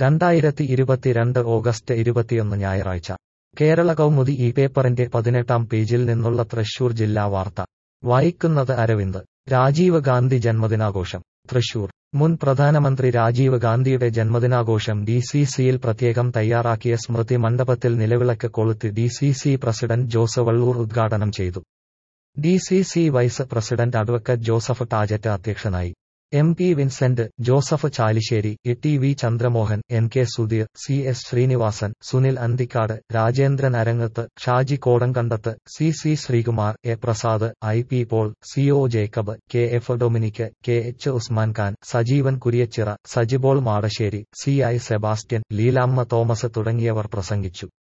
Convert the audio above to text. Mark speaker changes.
Speaker 1: രണ്ടായിരത്തി ഇരുപത്തിരണ്ട് ഓഗസ്റ്റ് ഇരുപത്തിയൊന്ന് ഞായറാഴ്ച കേരള കൗമുദി ഈ പേപ്പറിന്റെ പതിനെട്ടാം പേജിൽ നിന്നുള്ള തൃശൂർ ജില്ലാ വാർത്ത വായിക്കുന്നത് അരവിന്ദ് രാജീവ് ഗാന്ധി ജന്മദിനാഘോഷം തൃശൂർ മുൻ പ്രധാനമന്ത്രി രാജീവ് ഗാന്ധിയുടെ ജന്മദിനാഘോഷം ഡി സി സിയിൽ പ്രത്യേകം തയ്യാറാക്കിയ സ്മൃതി മണ്ഡപത്തിൽ നിലവിളക്ക് കൊളുത്തി D C C president Jose Vallur ഉദ്ഘാടനം ചെയ്തു D C C vice president advocate Joseph Tajet അധ്യക്ഷനായി M P Vincent Joseph Chalissery A T V Chandramohan N K Sudheer C S Sreenivasan Sunil Anthikad Rajendran Arangath Shaji Kodankandath C C Sreekumar A Prasad I P Paul C O Jacob K F Dominic K H Usman Khan Sajeevan Kuriachira Sajibol Madassery C I Sebastian Leelamma Thomas തുടങ്ങിയവർ പ്രസംഗിച്ചു